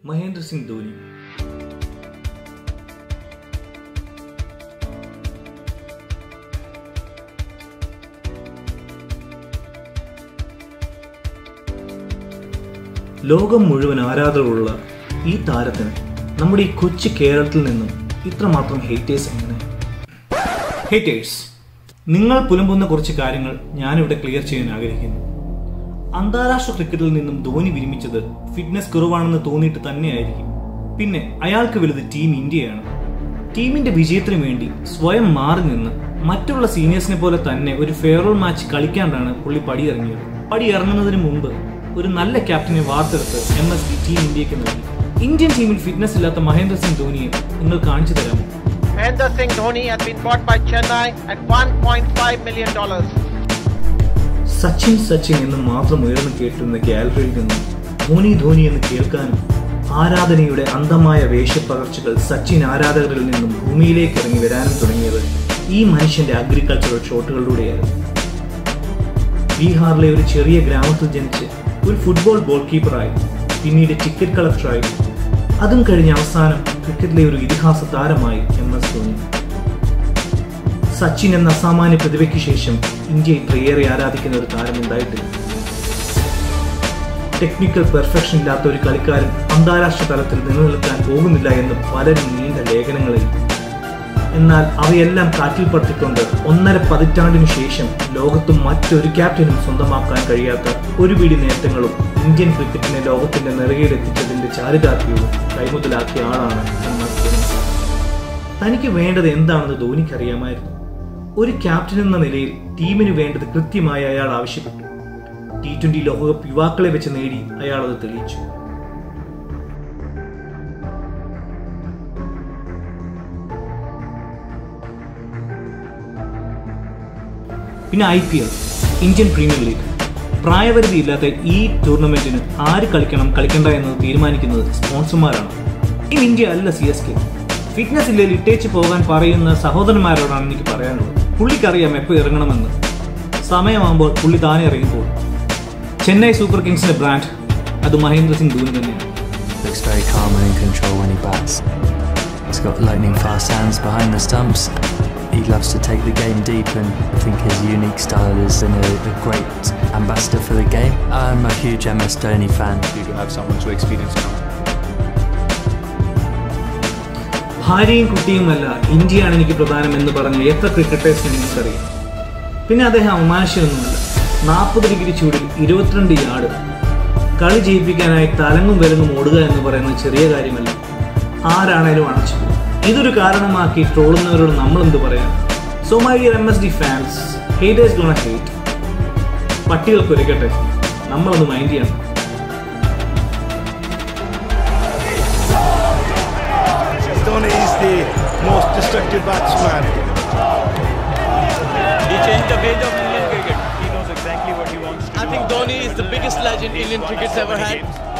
മഹേന്ദ്ര സിംഗ് ധോനി ലോകം മുഴുവൻ ആരാധകരുള്ള ഈ താരത്തിന് നമ്മുടെ ഈ കൊച്ചു കേരളത്തിൽ നിന്നും ഇത്രമാത്രം ഹേറ്റേഴ്സ് എങ്ങനെ ഹേറ്റേഴ്സ് നിങ്ങൾ പുലമ്പുന്ന കുറച്ച് കാര്യങ്ങൾ ഞാനിവിടെ ക്ലിയർ ചെയ്യാൻ ആഗ്രഹിക്കുന്നു അന്താരാഷ്ട്ര ക്രിക്കറ്റിൽ നിന്നും ധോനി വിരമിച്ചത് ഫിറ്റ്നസ് കുറവാണെന്ന് തോന്നിയിട്ട് തന്നെയായിരിക്കും പിന്നെ അയാൾക്ക് വലുത് ടീം ഇന്ത്യയാണ് ടീമിന്റെ വിജയത്തിനു വേണ്ടി സ്വയം മാറി നിന്ന് മറ്റുള്ള സീനിയേഴ്സിനെ പോലെ തന്നെ ഒരു ഫെയറോൾ മാച്ച് കളിക്കാണ്ടാണ് പുള്ളി പടിയിറങ്ങിയത് പടിയിറങ്ങുന്നതിന് മുമ്പ് ഒരു നല്ല ക്യാപ്റ്റനെ വാർത്തെടുത്ത് എം എസ് ഡി ടീം ഇന്ത്യക്ക് നൽകി ഇന്ത്യൻ ടീമിൽ ഫിറ്റ്നസ് ഇല്ലാത്ത മഹേന്ദ്ര സിംഗ് ധോനിയെ നിങ്ങൾ കാണിച്ചു തരാമോ Mahendra Singh Dhoni has been bought by Chennai at $1.5 million. Sachin Sachin എന്ന് മാത്രം ഉയർന്നു കേട്ടിരുന്ന ഗാലറിയിൽ നിന്നും ധോനി ധോനി എന്ന് കേൾക്കാനും ആരാധനയുടെ അന്ധമായ വേഷപ്പകർച്ചകൾ സച്ചിൻ ആരാധകരിൽ നിന്നും ഭൂമിയിലേക്ക് ഇറങ്ങി വരാനും തുടങ്ങിയത് ഈ മനുഷ്യന്റെ അഗ്രികൾച്ചറൽ ഷോട്ടുകളിലൂടെയായിരുന്നു ബീഹാറിലെ ഒരു ചെറിയ ഗ്രാമത്തിൽ ജനിച്ച് ഒരു ഫുട്ബോൾ ഗോൾ കീപ്പറായി പിന്നീട് ടിക്കറ്റ് കളക്ടറായി അതും കഴിഞ്ഞ് അവസാനം ക്രിക്കറ്റിലെ ഒരു ഇതിഹാസ താരമായി എം എസ് ധോനി സച്ചിൻ എന്ന അസാമാന്യ പ്രതിഭയ്ക്ക് ശേഷം ഇന്ത്യ ഇത്രയേറെ ആരാധിക്കുന്ന ഒരു താരം ഉണ്ടായിട്ടില്ല ടെക്നിക്കൽ പെർഫെക്ഷൻ ഇല്ലാത്ത ഒരു കളിക്കാരൻ അന്താരാഷ്ട്ര തലത്തിൽ നിലനിൽക്കാൻ പോകുന്നില്ല എന്ന് പലരും നീണ്ട ലേഖനങ്ങളിൽ എന്നാൽ അവയെല്ലാം കാറ്റിൽ പറത്തിക്കൊണ്ട് ഒന്നര പതിറ്റാണ്ടിനു ശേഷം ലോകത്തും മറ്റൊരു ക്യാപ്റ്റനും സ്വന്തമാക്കാൻ കഴിയാത്ത ഒരു പിടി നേട്ടങ്ങളും ഇന്ത്യൻ ക്രിക്കറ്റിനെ ലോകത്തിന്റെ നിറകിലെത്തിച്ചതിന്റെ ചാരിതാർത്ഥ്യവും കൈമുതലാക്കിയ ആളാണ് എം എസ് ധോനി തനിക്ക് വേണ്ടത് എന്താണെന്ന് ധോനിക്ക് അറിയാമായിരുന്നു ഒരു ക്യാപ്റ്റൻ എന്ന നിലയിൽ ടീമിന് വേണ്ടത് കൃത്യമായി അയാൾ ആവശ്യപ്പെട്ടു ടി ട്വന്റി ലോകകപ്പ് യുവാക്കളെ വെച്ച് നേടി അയാൾ അത് തെളിയിച്ചു പിന്നെ I P L Indian Premier League പ്രായപരിധി ഇല്ലാത്ത ഈ ടൂർണമെന്റിന് ആര് കളിക്കണം കളിക്കണ്ട എന്നത് തീരുമാനിക്കുന്നത് സ്പോൺസർമാരാണ് ടീം ഇന്ത്യ അല്ല സി എസ് കെ ഫിറ്റ്നസ് ഇല്ലെങ്കിൽ ഇട്ടേച്ച് പോകാൻ പറയുന്ന സഹോദരന്മാരോടാണ് എനിക്ക് പറയാനുള്ളത് പുള്ളിക്കറിയാം എപ്പോൾ ഇറങ്ങണമെന്ന് സമയമാകുമ്പോൾ പുള്ളി താനെ ഇറങ്ങിപ്പോകും ചെന്നൈ സൂപ്പർ കിങ്സിന്റെ ബ്രാൻഡ് അത് മഹേന്ദ്ര സിംഗ് ധോനി തന്നെയാണ് Looks very calm and in control when he bats. He's got lightning fast hands behind the stumps. He loves to take the game deep, and I think his unique style is in a, a great ambassador for the game. I'm a huge MS Dhoni fan. you to have someone so experienced now. ഭാര്യയും കുട്ടിയുമല്ല ഇന്ത്യയാണ് എനിക്ക് പ്രധാനം എന്ന് പറഞ്ഞ എത്ര ക്രിക്കറ്റേഴ്സിനെ നിങ്ങൾക്കറിയാം പിന്നെ അദ്ദേഹം അമാനുഷ്യനൊന്നുമല്ല നാൽപ്പത് ഡിഗ്രി ചൂടിൽ ഇരുപത്തിരണ്ട് യാർഡ് കളി ജയിപ്പിക്കാനായി തലങ്ങും വിലങ്ങും ഓടുക എന്ന് പറയുന്നത് ചെറിയ കാര്യമല്ല ആരാണേലും അണച്ചു പോകും. ഇതൊരു കാരണമാക്കി ട്രോളുന്നവരോട് നമ്മൾ എന്ത് പറയാം so my dear M S D fans haters gonna hate പട്ടികൾ കുരയ്ക്കട്ടെ നമ്മളത് മൈൻഡ് ചെയ്യണം Dhoni is the most destructive batsman. He changed the face of Indian cricket. He knows exactly what he wants to I think Dhoni is the biggest legend Indian cricket's ever had.